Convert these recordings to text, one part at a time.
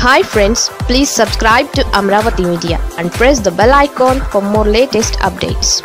hi friends please subscribe to Amaravati media and press the bell icon for more latest updates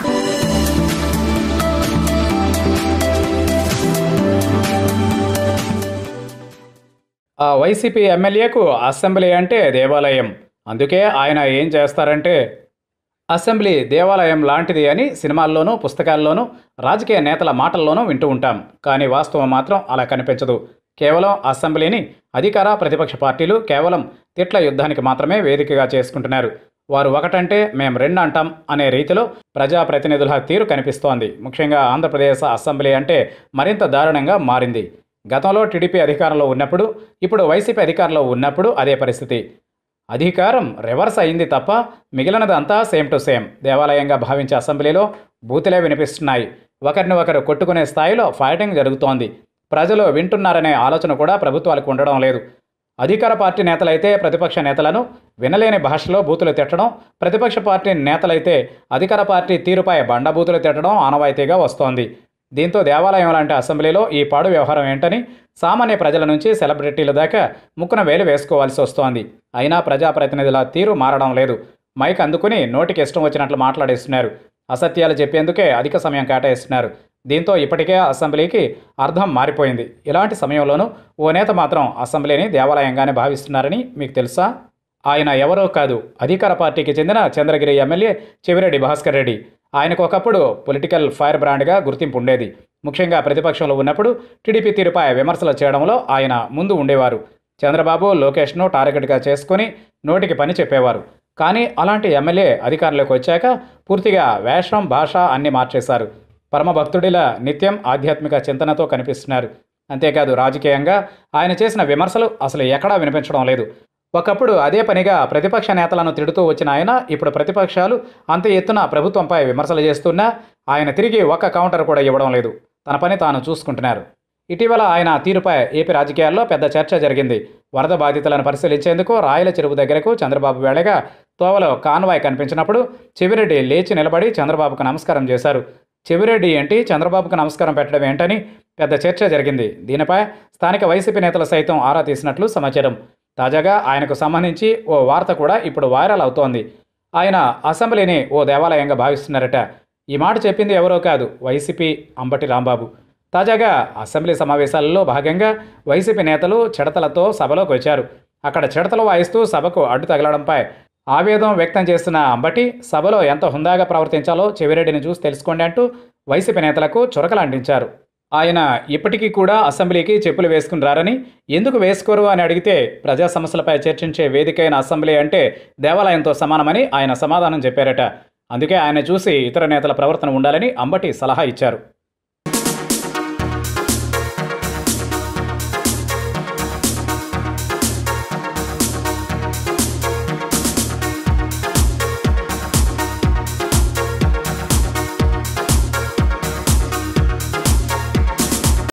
ఆ వైసీపీ ఎమ్మెల్యేకు assembly అంటే దేవాలయం అందుకే ఆయన ఏం చేస్తారంటే అసెంబ్లీ దేవాలయం లాంటిది అని సినిమాల్లోనూ పుస్తకాల్లోనూ రాజకీయ నేతల మాటల్లోనూ వింటూ ఉంటాం కానీ వాస్తవం మాత్రం అలా కనిపించదు కేవలం అసెంబ్లీని అధికార ప్రతిపక్ష పార్టీలు కేవలం తిట్ల యుద్ధానికి మాత్రమే వేదికగా చేసుకుంటున్నారు వారు ఒకటంటే మేం రెండు అంటాం అనే రీతిలో ప్రజాప్రతినిధుల తీరు కనిపిస్తోంది ముఖ్యంగా ఆంధ్రప్రదేశ్ అసెంబ్లీ అంటే మరింత దారుణంగా మారింది గతంలో టీడీపీ అధికారంలో ఉన్నప్పుడు ఇప్పుడు వైసీపీ అధికారంలో ఉన్నప్పుడు అదే పరిస్థితి అధికారం రివర్స్ అయింది తప్ప మిగిలినదంతా సేమ్ టు సేమ్ దేవాలయంగా భావించే అసెంబ్లీలో బూతులే వినిపిస్తున్నాయి ఒకరిని ఒకరు కొట్టుకునే స్థాయిలో ఫైటింగ్ జరుగుతోంది ప్రజలు వింటున్నారనే ఆలోచన కూడా ప్రభుత్వాలకు ఉండడం లేదు అధికార పార్టీ నేతలైతే ప్రతిపక్ష నేతలను వినలేని భాషలో బూతులు తిట్టడం ప్రతిపక్ష పార్టీ నేతలైతే అధికార పార్టీ తీరుపై బండబూతులు తిట్టడం ఆనవాయితీగా వస్తోంది దీంతో దేవాలయం లాంటి అసెంబ్లీలో ఈ పాడు వ్యవహారం ఏంటని సామాన్య ప్రజల నుంచి సెలబ్రిటీల దాకా ముక్కున వేలు వేసుకోవాల్సి వస్తోంది అయినా ప్రజాప్రతినిధుల తీరు మారడం లేదు మైక్ అందుకుని నోటికి ఇష్టం వచ్చినట్లు మాట్లాడేస్తున్నారు అసత్యాలు చెప్పేందుకే అధిక సమయం కేటాయిస్తున్నారు దీంతో ఇప్పటికే అసెంబ్లీకి అర్థం మారిపోయింది ఇలాంటి సమయంలోనూ ఓ నేత మాత్రం అసెంబ్లీని దేవాలయంగానే భావిస్తున్నారని మీకు తెలుసా ఆయన ఎవరో కాదు అధికార పార్టీకి చెందిన చంద్రగిరి ఎమ్మెల్యే చెవిరెడ్డి భాస్కర్ రెడ్డి ఆయనకు ఒకప్పుడు పొలిటికల్ ఫైర్ బ్రాండ్గా గుర్తింపు ఉండేది ముఖ్యంగా ప్రతిపక్షంలో ఉన్నప్పుడు టీడీపీ తీరుపై విమర్శలు చేయడంలో ఆయన ముందు ఉండేవారు చంద్రబాబు లోకేష్ను టార్గెట్గా చేసుకుని నోటికి పని చెప్పేవారు కానీ అలాంటి ఎమ్మెల్యే అధికారంలోకి వచ్చాక పూర్తిగా వేషం భాష అన్ని మార్చేశారు పరమభక్తుడిలా నిత్యం ఆధ్యాత్మిక చింతనతో కనిపిస్తున్నారు అంతేకాదు రాజకీయంగా ఆయన చేసిన విమర్శలు అసలు ఎక్కడా వినిపించడం లేదు ఒకప్పుడు అదే పనిగా ప్రతిపక్ష నేతలను తిడుతూ వచ్చిన ఆయన ఇప్పుడు ప్రతిపక్షాలు అంత ఎత్తున ప్రభుత్వంపై విమర్శలు చేస్తున్నా ఆయన తిరిగి ఒక్క కౌంటర్ కూడా ఇవ్వడం లేదు తన పని తాను చూసుకుంటున్నారు ఇటీవల ఆయన తీరుపై ఏపీ రాజకీయాల్లో పెద్ద చర్చ జరిగింది వరద బాధితులను పరిశీలించేందుకు రాయల చెరువు దగ్గరకు చంద్రబాబు వేళగా తోవలో కాన్వాయ్ కనిపించినప్పుడు చెవిరెడ్డి లేచి నిలబడి చంద్రబాబుకు నమస్కారం చేశారు చెవిరెడ్డి ఏంటి చంద్రబాబుకు నమస్కారం పెట్టడం ఏంటని పెద్ద చర్చ జరిగింది దీనిపై స్థానిక వైసీపీ నేతలు సైతం ఆరా తీసినట్లు సమాచారం తాజాగా ఆయనకు సంబంధించి ఓ వార్త కూడా ఇప్పుడు వైరల్ అవుతోంది ఆయన అసెంబ్లీని ఓ దేవాలయంగా భావిస్తున్నారట ఈ మాట చెప్పింది ఎవరో కాదు వైసీపీ అంబటి రాంబాబు తాజాగా అసెంబ్లీ సమావేశాలలో భాగంగా వైసీపీ నేతలు చిడతలతో సభలోకి వచ్చారు అక్కడ చిడతలు వాయిస్తూ సభకు అడ్డు తగలడంపై ఆవేదం వ్యక్తం చేస్తున్న అంబటి సభలో ఎంత హుందాగా ప్రవర్తించాలో చెవిరెడ్డిని చూసి తెలుసుకోండి అంటూ వైసీపీ నేతలకు చురకలంటించారు ఆయన ఇప్పటికీ కూడా అసెంబ్లీకి చెప్పులు వేసుకుని రారని ఎందుకు వేసుకోరు అని అడిగితే ప్రజా సమస్యలపై చర్చించే వేదికైన అసెంబ్లీ అంటే దేవాలయంతో సమానమని ఆయన సమాధానం చెప్పారట అందుకే ఆయన చూసి ఇతర నేతల ప్రవర్తన ఉండాలని అంబటి సలహా ఇచ్చారు